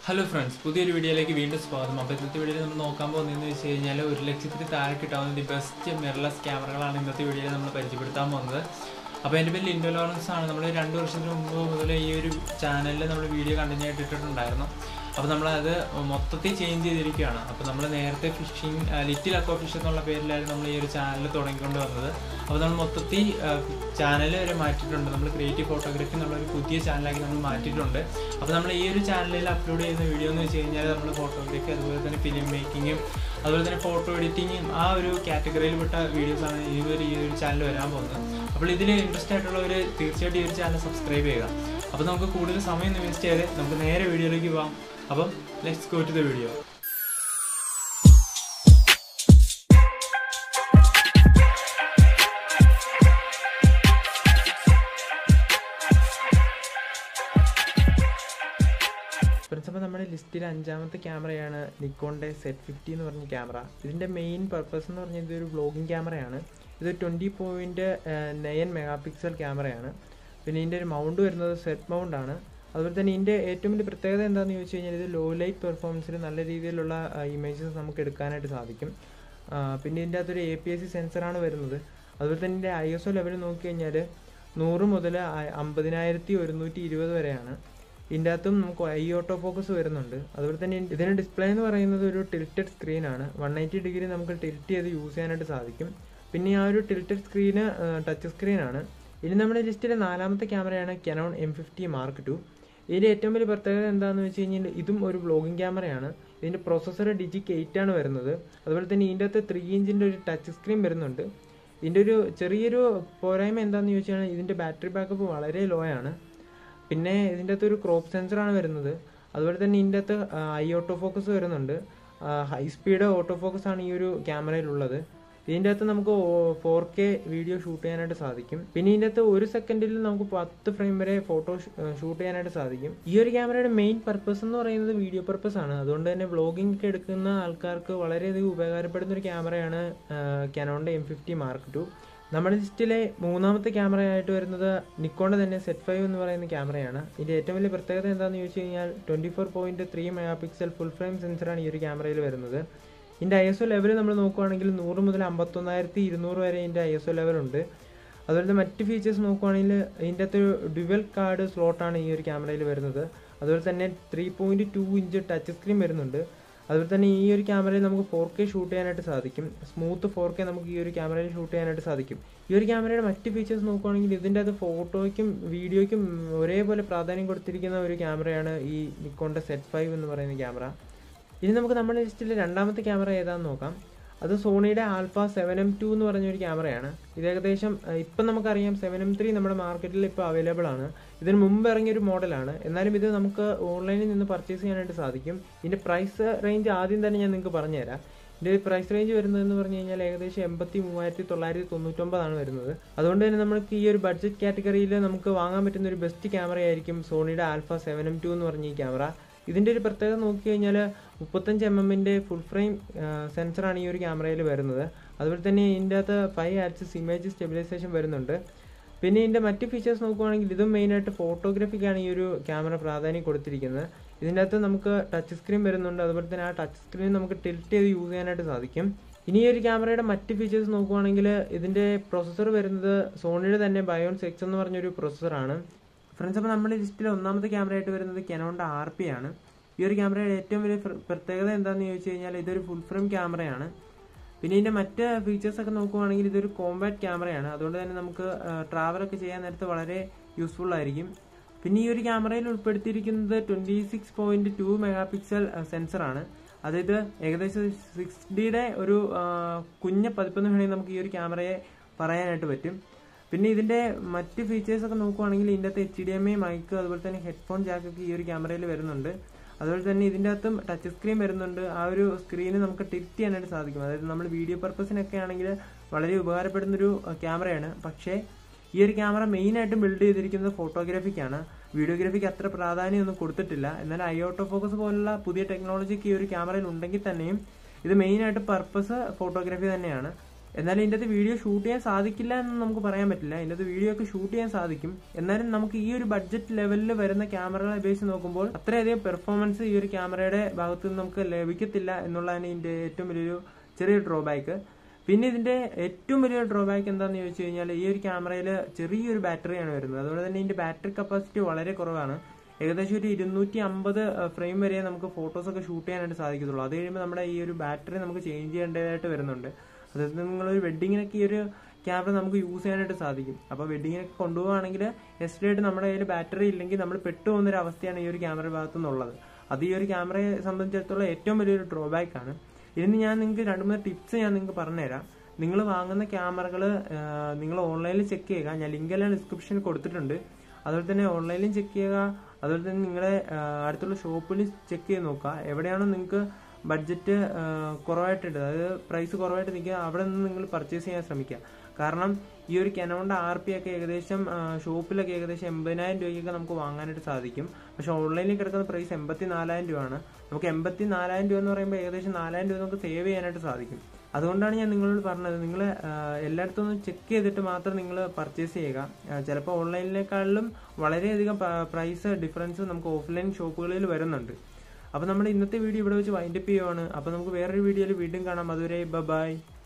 hello friends പുതിയൊരു വീഡിയോയിലേക്ക് വീണ്ടും സ്വാഗതം അപ്പോൾ ഇന്നത്തെ വീഡിയോയിൽ നമ്മൾ നോക്കാൻ പോകുന്നതെന്ന് വെച്ച് കഴിഞ്ഞാൽ ഒരു ലക്ഷത്തിന് താഴെ കിട്ടാവുന്ന ദി ബെസ്റ്റ് മിറർലെസ് ക്യാമറകളാണ് ഇന്നത്തെ വീഡിയോയിൽ നമ്മൾ പരിചയപ്പെടുത്താൻ പോകുന്നത് അപ്പോൾ എൻ്റെ പേര് ലിൻഡോ ലോറൻസ് ആണ് നമ്മൾ രണ്ട് വർഷത്തിന് മുമ്പ് മുതൽ ഈ ഒരു ചാനലിൽ നമ്മൾ വീഡിയോ കണ്ടിന്യൂ ആയിട്ട് ഇട്ടിട്ടുണ്ടായിരുന്നു അപ്പോൾ നമ്മളത് മൊത്തത്തിൽ ചേഞ്ച് ചെയ്തിരിക്കുകയാണ് അപ്പോൾ നമ്മൾ നേരത്തെ ഫിഷിംഗ് ലിറ്റിൽ അക്വ ഫിഷ് എന്നുള്ള പേരിലായിരുന്നു നമ്മൾ ഈ ഒരു ചാനൽ തുടങ്ങിക്കൊണ്ട് വന്നത് അപ്പോൾ നമ്മൾ മൊത്തത്തിൽ ചാനൽ വരെ മാറ്റിയിട്ടുണ്ട് നമ്മൾ ക്രിയേറ്റീവ് ഫോട്ടോഗ്രാഫി എന്നുള്ള ഒരു പുതിയ ചാനലാക്കി നമ്മൾ മാറ്റിയിട്ടുണ്ട് അപ്പോൾ നമ്മൾ ഈ ഒരു ചാനലിൽ അപ്ലോഡ് ചെയ്യുന്ന വീഡിയോ എന്ന് വെച്ച് കഴിഞ്ഞാൽ നമ്മൾ ഫോട്ടോഗ്രാഫി അതുപോലെ തന്നെ ഫിലിം മേക്കിങ്ങും അതുപോലെ തന്നെ ഫോട്ടോ എഡിറ്റിങ്ങും ആ ഒരു കാറ്റഗറിയിൽ പെട്ട വീഡിയോസാണ് ഈ ഒരു ഈ ഒരു ചാനൽ വരാൻ പോകുന്നത് അപ്പോൾ ഇതിൽ ഇൻട്രസ്റ്റ് ആയിട്ടുള്ളവർ തീർച്ചയായിട്ടും ഈ ഒരു ചാനൽ സബ്സ്ക്രൈബ് ചെയ്യുക അപ്പോൾ നമുക്ക് കൂടുതൽ സമയം വേസ്റ്റ് ചെയ്ത് നമുക്ക് നേരെ വീഡിയോയിലേക്ക് പോകാം അപ്പം let's go to the video friends അപ്പോൾ നമ്മുടെ ലിസ്റ്റിൽ അഞ്ചാമത്തെ ക്യാമറയാണ് നിക്കോണിൻ്റെ സെറ്റ് ഫിഫ്റ്റി എന്ന് പറഞ്ഞ ക്യാമറ ഇതിൻ്റെ മെയിൻ പർപ്പസ് എന്ന് പറഞ്ഞാൽ ഇതൊരു വ്ളോഗിങ് ക്യാമറയാണ് ഇത് twenty point nine megapixel ക്യാമറയാണ് പിന്നെ ഇതിൻ്റെ ഒരു മൗണ്ട് വരുന്നത് സെറ്റ് മൗണ്ട് ആണ് അതുപോലെ തന്നെ ഇതിൻ്റെ ഏറ്റവും വലിയ പ്രത്യേകത എന്താണെന്ന് ചോദിച്ചു കഴിഞ്ഞാൽ ഇത് ലോ ലൈറ്റ് പെർഫോമൻസിൽ നല്ല രീതിയിലുള്ള ഇമേജസ് നമുക്ക് എടുക്കാനായിട്ട് സാധിക്കും പിന്നെ ഇതിൻ്റെ അകത്തൊരു എ പി എസ് സി സെൻസറാണ് വരുന്നത് അതുപോലെ തന്നെ ഇതിൻ്റെ ഐ എസ് ഒ ലെവൽ നോക്കി കഴിഞ്ഞാൽ നൂറ് മുതൽ അമ്പതിനായിരത്തി ഒരുന്നൂറ്റി ഇരുപത് വരെയാണ് ഇതിൻ്റെ അകത്തും നമുക്ക് ഐ ഓട്ടോ ഫോക്കസ് വരുന്നുണ്ട് അതുപോലെ തന്നെ ഇതിന് ഡിസ്പ്ലേ എന്ന് പറയുന്നത് ഒരു ടിൽറ്റഡ് സ്ക്രീനാണ് വൺ എയ്റ്റി ഡിഗ്രി നമുക്ക് ടിൽറ്റ് ചെയ്ത് യൂസ് ചെയ്യാനായിട്ട് സാധിക്കും പിന്നെ ആ ഒരു ടിൽറ്റഡ് സ്ക്രീന് ടച്ച് സ്ക്രീനാണ് ഇനി നമ്മുടെ ലിസ്റ്റിലെ നാലാമത്തെ ക്യാമറയാണ് Canon M fifty mark two ഇതിൻ്റെ ഏറ്റവും വലിയ പ്രത്യേകത എന്താണെന്ന് വെച്ച് കഴിഞ്ഞാൽ ഇതും ഒരു വ്ളോഗിംഗ് ക്യാമറയാണ് ഇതിൻ്റെ പ്രൊസസ്സർ ഡിജിക്ക് എയ്റ്റ് ആണ് വരുന്നത് അതുപോലെ തന്നെ ഇതിൻ്റെ അകത്ത് ത്രീ ഇഞ്ചിൻ്റെ ഒരു ടച്ച് സ്ക്രീൻ വരുന്നുണ്ട് ഇതിൻ്റെ ഒരു ചെറിയൊരു പോരായ്മ എന്താണെന്ന് ചോദിച്ചു കഴിഞ്ഞാൽ ഇതിൻ്റെ ബാറ്ററി ബാക്കപ്പ് വളരെ ലോ ആണ് പിന്നെ ഇതിൻ്റെ അകത്ത് ഒരു ക്രോപ്പ് സെൻസറാണ് വരുന്നത് അതുപോലെ തന്നെ ഇതിൻ്റെ അകത്ത് ഐ ഓട്ടോ ഫോക്കസ് വരുന്നുണ്ട് ഹൈ സ്പീഡ് ഓട്ടോ ഫോക്കസ് ആണ് ഈ ഒരു ക്യാമറയിലുള്ളത് ഇതിൻ്റെ അകത്ത് നമുക്ക് ഫോർ കെ വീഡിയോ ഷൂട്ട് ചെയ്യാനായിട്ട് സാധിക്കും പിന്നെ ഇതിൻ്റെ അകത്ത് ഒരു സെക്കൻഡിൽ നമുക്ക് പത്ത് ഫ്രെയിം വരെ ഫോട്ടോ ഷൂട്ട് ചെയ്യാനായിട്ട് സാധിക്കും ഈ ഒരു ക്യാമറയുടെ മെയിൻ പർപ്പസ് എന്ന് പറയുന്നത് വീഡിയോ പർപ്പസ് ആണ് അതുകൊണ്ട് തന്നെ വ്ളോഗിംഗ് ഒക്കെ എടുക്കുന്ന ആൾക്കാർക്ക് വളരെയധികം ഉപകാരപ്പെടുന്ന ഒരു ക്യാമറയാണ് കനോണിൻ്റെ എം ഫിഫ്റ്റി മാർക്ക് ടു നമ്മുടെ ലിസ്റ്റിലെ മൂന്നാമത്തെ ക്യാമറ ആയിട്ട് വരുന്നത് നിക്കോണിൻ്റെ തന്നെ സെറ്റ് ഫൈവ് എന്ന് പറയുന്ന ക്യാമറയാണ് ഇതിൻ്റെ ഏറ്റവും വലിയ പ്രത്യേകത എന്താണെന്ന് ചോദിച്ചു കഴിഞ്ഞാൽ twenty four point three megapixel full frame സെൻസറാണ് ഈ ഒരു ക്യാമറയിൽ വരുന്നത് ഇതിൻ്റെ ഐ എസ് ഒ ലെവൽ നമ്മൾ നോക്കുവാണെങ്കിൽ നൂറ് മുതൽ അമ്പത്തൊന്നായിരത്തി ഇരുന്നൂറ് വരെ ഇതിൻ്റെ ഐ എസ് ഒ ലെവലുണ്ട് അതുപോലെ തന്നെ മറ്റ് ഫീച്ചേഴ്സ് നോക്കുവാണെങ്കിൽ ഇതിൻ്റെ അകത്ത് ഒരു ഡുവൽ കാർഡ് സ്ലോട്ടാണ് ഈ ഒരു ക്യാമറയിൽ വരുന്നത് അതുപോലെ തന്നെ three point two inch touch screen വരുന്നുണ്ട് അതുപോലെ തന്നെ ഈ ഒരു ക്യാമറയിൽ നമുക്ക് ഫോർ കെ ഷൂട്ട് ചെയ്യാനായിട്ട് സാധിക്കും സ്മൂത്ത് ഫോർ കെ നമുക്ക് ഈ ഒരു ക്യാമറയിൽ ഷൂട്ട് ചെയ്യാനായിട്ട് സാധിക്കും ഈ ഒരു ക്യാമറയുടെ മറ്റ് ഫീച്ചേഴ്സ് നോക്കുകയാണെങ്കിൽ ഇതിൻ്റെ അത് ഫോട്ടോയ്ക്കും വീഡിയോയ്ക്കും ഒരേപോലെ പ്രാധാന്യം കൊടുത്തിരിക്കുന്ന ഒരു ക്യാമറയാണ് ഈ നിക്കോണിൻ്റെ സെറ്റ് ഫൈവ് എന്ന് പറയുന്ന ക്യാമറ ഇനി നമുക്ക് നമ്മുടെ ലിസ്റ്റിലെ രണ്ടാമത്തെ ക്യാമറ ഏതാണെന്ന് നോക്കാം അത് സോണിയുടെ ആൽഫ സെവൻ എം ടു എന്ന് പറഞ്ഞ ഒരു ക്യാമറയാണ് ഇത് ഏകദേശം ഇപ്പം നമുക്കറിയാം സെവൻ എം ത്രീ നമ്മുടെ മാർക്കറ്റിൽ ഇപ്പോൾ അവൈലബിൾ ആണ് ഇതിന് മുമ്പ് ഇറങ്ങിയ ഒരു മോഡലാണ് എന്നാലും ഇത് നമുക്ക് ഓൺലൈനിൽ നിന്ന് പർച്ചേസ് ചെയ്യാനായിട്ട് സാധിക്കും ഇതിൻ്റെ പ്രൈസ് റേഞ്ച് ആദ്യം തന്നെ ഞാൻ നിങ്ങൾക്ക് പറഞ്ഞുതരാം ഇതിൻ്റെ പ്രൈസ് റേഞ്ച് വരുന്നതെന്ന് പറഞ്ഞു കഴിഞ്ഞാൽ ഏകദേശം എൺപത്തി മൂവായിരത്തി തൊള്ളായിരത്തി തൊണ്ണൂറ്റൊമ്പതാണ് വരുന്നത് അതുകൊണ്ട് തന്നെ നമുക്ക് ഈ ഒരു ബഡ്ജറ്റ് കാറ്റഗറിയിൽ നമുക്ക് വാങ്ങാൻ പറ്റുന്ന ഒരു ബെസ്റ്റ് ക്യാമറ ആയിരിക്കും സോണിയുടെ ആൽഫ സെവൻ എം ടു എന്ന് പറഞ്ഞ ഈ ക്യാമറ ഇതിൻ്റെ ഒരു പ്രത്യേകത നോക്കി കഴിഞ്ഞാൽ മുപ്പത്തഞ്ച് എം എമ്മിൻ്റെ ഫുൾ ഫ്രെയിം സെൻസറാണ് ഈ ഒരു ക്യാമറയിൽ വരുന്നത് അതുപോലെ തന്നെ ഇതിൻ്റെ അകത്ത് ഫൈവ് ആക്സിസ് ഇമേജ് സ്റ്റെബിലൈസേഷൻ വരുന്നുണ്ട് പിന്നെ ഇതിൻ്റെ മറ്റ് ഫീച്ചേഴ്സ് നോക്കുവാണെങ്കിൽ ഇതും മെയിനായിട്ട് ഫോട്ടോഗ്രാഫിക്കാണ് ഈ ഒരു ക്യാമറ പ്രാധാന്യം കൊടുത്തിരിക്കുന്നത് ഇതിൻ്റെ അകത്ത് നമുക്ക് ടച്ച് സ്ക്രീൻ വരുന്നുണ്ട് അതുപോലെ തന്നെ ആ ടച്ച് സ്ക്രീൻ നമുക്ക് ടിൽറ്റ് ചെയ്ത് യൂസ് ചെയ്യാനായിട്ട് സാധിക്കും ഇനി ഈ ഒരു ക്യാമറയുടെ മറ്റ് ഫീച്ചേഴ്സ് നോക്കുവാണെങ്കിൽ ഇതിൻ്റെ പ്രൊസസ്സർ വരുന്നത് സോണിയുടെ തന്നെ ബയോൺ സിക്സ് എന്ന് പറഞ്ഞൊരു പ്രൊസസ്സറാണ് ഫ്രണ്ട്സ് അപ്പോൾ നമ്മുടെ ലിസ്റ്റിൽ ഒന്നാമത്തെ ക്യാമറ ആയിട്ട് വരുന്നത് കെനോണിൻ്റെ ആർ പി ആണ് ഈ ഒരു ക്യാമറയുടെ ഏറ്റവും വലിയ പ്രത്യേകത എന്താണെന്ന് ചോദിച്ചു കഴിഞ്ഞാൽ ഇതൊരു ഫുൾ ഫ്രെയിം ക്യാമറയാണ് പിന്നെ ഇതിൻ്റെ മറ്റ് ഫീച്ചേഴ്സ് ഒക്കെ നോക്കുവാണെങ്കിൽ ഇതൊരു കോമ്പാക്ട് ക്യാമറയാണ് അതുകൊണ്ട് തന്നെ നമുക്ക് ട്രാവലൊക്കെ ചെയ്യാൻ നേരത്ത് വളരെ യൂസ്ഫുൾ ആയിരിക്കും പിന്നെ ഈ ഒരു ക്യാമറയിൽ ഉൾപ്പെടുത്തിയിരിക്കുന്നത് twenty six point two megapixel സെൻസറാണ് അതായത് ഏകദേശം സിക്സ് ഡിയുടെ ഒരു കുഞ്ഞ പതിപ്പെന്ന് വേണമെങ്കിൽ നമുക്ക് ഈ ഒരു ക്യാമറയെ പറയാനായിട്ട് പറ്റും പിന്നെ ഇതിൻ്റെ മറ്റ് ഫീച്ചേഴ്സ് ഒക്കെ നോക്കുവാണെങ്കിൽ ഇതിൻ്റെ അകത്ത് H D M I mic അതുപോലെ തന്നെ ഹെഡ്ഫോൺ ജാക്കൊക്കെ ഈ ഒരു ക്യാമറയിൽ വരുന്നുണ്ട് അതുപോലെ തന്നെ ഇതിൻ്റെ അകത്തും ടച്ച് സ്ക്രീൻ വരുന്നുണ്ട് ആ ഒരു സ്ക്രീന് നമുക്ക് ടിൽറ്റ് ചെയ്യാനായിട്ട് സാധിക്കും അതായത് നമ്മൾ വീഡിയോ പർപ്പസിനൊക്കെ ആണെങ്കിൽ വളരെ ഉപകാരപ്പെടുന്നൊരു ക്യാമറയാണ് പക്ഷേ ഈ ഒരു ക്യാമറ മെയിനായിട്ടും ബിൽഡ് ചെയ്തിരിക്കുന്നത് ഫോട്ടോഗ്രാഫിക്കാണ് വീഡിയോഗ്രാഫിക്ക് അത്ര പ്രാധാന്യമൊന്നും കൊടുത്തിട്ടില്ല എന്നാൽ ഐ ഓട്ടോ ഫോക്കസ് പോലുള്ള പുതിയ ടെക്നോളജിക്ക് ഈ ഒരു ക്യാമറയിൽ ഉണ്ടെങ്കിൽ തന്നെയും ഇത് മെയിനായിട്ട് പർപ്പസ് ഫോട്ടോഗ്രാഫി തന്നെയാണ് എന്നാലും ഇതിൻ്റെ അകത്ത് വീഡിയോ ഷൂട്ട് ചെയ്യാൻ സാധിക്കില്ല എന്ന് നമുക്ക് പറയാൻ പറ്റില്ല ഇതിൻ്റെ അകത്ത് വീഡിയോ ഒക്കെ ഷൂട്ട് ചെയ്യാൻ സാധിക്കും എന്നാലും നമുക്ക് ഈ ഒരു ബഡ്ജറ്റ് ലെവലിൽ വരുന്ന ക്യാമറകളെ അപേക്ഷിച്ച് നോക്കുമ്പോൾ അത്രയധികം പെർഫോമൻസ് ഈ ഒരു ക്യാമറയുടെ ഭാഗത്ത് നിന്ന് നമുക്ക് ലഭിക്കത്തില്ല എന്നുള്ളതാണ് ഇതിൻ്റെ ഏറ്റവും വലിയൊരു ചെറിയൊരു ഡ്രോബാക്ക് പിന്നെ ഇതിന്റെ ഏറ്റവും വലിയ ഡ്രോബാക്ക് എന്താണെന്ന് ചോദിച്ചു കഴിഞ്ഞാൽ ഈ ഒരു ക്യാമറയിൽ ചെറിയൊരു ബാറ്ററിയാണ് വരുന്നത് അതുപോലെ തന്നെ ഇതിന്റെ ബാറ്ററി കപ്പാസിറ്റി വളരെ കുറവാണ് ഏകദേശം ഒരു ഇരുന്നൂറ്റി അമ്പത് ഫ്രെയിം വരെ നമുക്ക് ഫോട്ടോസ് ഒക്കെ ഷൂട്ട് ചെയ്യാനായിട്ട് സാധിക്കത്തുള്ളൂ അത് കഴിയുമ്പോൾ നമ്മുടെ ഈ ഒരു ബാറ്ററി നമുക്ക് ചേഞ്ച് ചെയ്യേണ്ടതായിട്ട് വരുന്നുണ്ട് അതായത് നിങ്ങളൊരു വെഡിങ്ങിനൊക്കെ ഈ ഒരു ക്യാമറ നമുക്ക് യൂസ് ചെയ്യാനായിട്ട് സാധിക്കും അപ്പോൾ വെഡിങ്ങിനൊക്കെ കൊണ്ടുപോകുകയാണെങ്കിൽ എസ് ആയിട്ട് നമ്മുടെ കയ്യിൽ ബാറ്ററി ഇല്ലെങ്കിൽ നമ്മൾ പെട്ടുപോകുന്ന ഒരു അവസ്ഥയാണ് ഈ ഒരു ക്യാമറ ഭാഗത്തു നിന്നുള്ളത് അത് ഈ ഒരു ക്യാമറയെ സംബന്ധിച്ചിടത്തോളം ഏറ്റവും വലിയൊരു ഡ്രോബാക്ക് ആണ് ഇനി ഞാൻ നിങ്ങൾക്ക് രണ്ട് മൂന്ന് ടിപ്സ് ഞാൻ നിങ്ങൾക്ക് പറഞ്ഞുതരാം നിങ്ങൾ വാങ്ങുന്ന ക്യാമറകൾ നിങ്ങൾ ഓൺലൈനിൽ ചെക്ക് ചെയ്യുക ഞാൻ ലിങ്ക് എല്ലാം ഡിസ്ക്രിപ്ഷനിൽ കൊടുത്തിട്ടുണ്ട് അതുപോലെ തന്നെ ഓൺലൈനിലും ചെക്ക് ചെയ്യുക അതുപോലെ തന്നെ നിങ്ങളുടെ ആ, അടുത്തുള്ള ഷോപ്പിൽ ചെക്ക് ചെയ്ത് നോക്കുക എവിടെയാണോ നിങ്ങൾക്ക് ബഡ്ജറ്റ് കുറവായിട്ടുണ്ട് അതായത് പ്രൈസ് കുറവായിട്ട് നിൽക്കുക അവിടെ നിന്ന് നിങ്ങൾ പർച്ചേസ് ചെയ്യാൻ ശ്രമിക്കുക കാരണം ഈ ഒരു കെനോണിന്റെ ആർ പി ഒക്കെ ഏകദേശം ആ, ഷോപ്പിലൊക്കെ ഏകദേശം എൺപതിനായിരം രൂപയ്ക്കൊക്കെ നമുക്ക് വാങ്ങാനായിട്ട് സാധിക്കും പക്ഷെ ഓൺലൈനിൽ കിടക്കുന്ന പ്രൈസ് എൺപത്തി നാലായിരം രൂപയാണ് നമുക്ക് എൺപത്തി നാലായിരം രൂപ എന്ന് പറയുമ്പോൾ ഏകദേശം നാലായിരം രൂപ നമുക്ക് സേവ് ചെയ്യാനായിട്ട് സാധിക്കും അതുകൊണ്ടാണ് ഞാൻ നിങ്ങളോട് പറഞ്ഞത് നിങ്ങൾ എല്ലായിടത്തും ഒന്ന് ചെക്ക് ചെയ്തിട്ട് മാത്രം നിങ്ങൾ പർച്ചേസ് ചെയ്യുക ആ, ചിലപ്പോൾ ഓൺലൈനിനേക്കാളിലും വളരെയധികം പ്രൈസ് ഡിഫറൻസ് നമുക്ക് ഓഫ്ലൈൻ ഷോപ്പുകളിൽ വരുന്നുണ്ട് അപ്പോൾ നമ്മുടെ ഇന്നത്തെ വീഡിയോ ഇവിടെ വെച്ച് വൈൻഡപ്പ് ചെയ്യുവാണ് അപ്പോൾ നമുക്ക് വേറൊരു വീഡിയോയിൽ വീണ്ടും കാണാം അതുവരെ ബൈ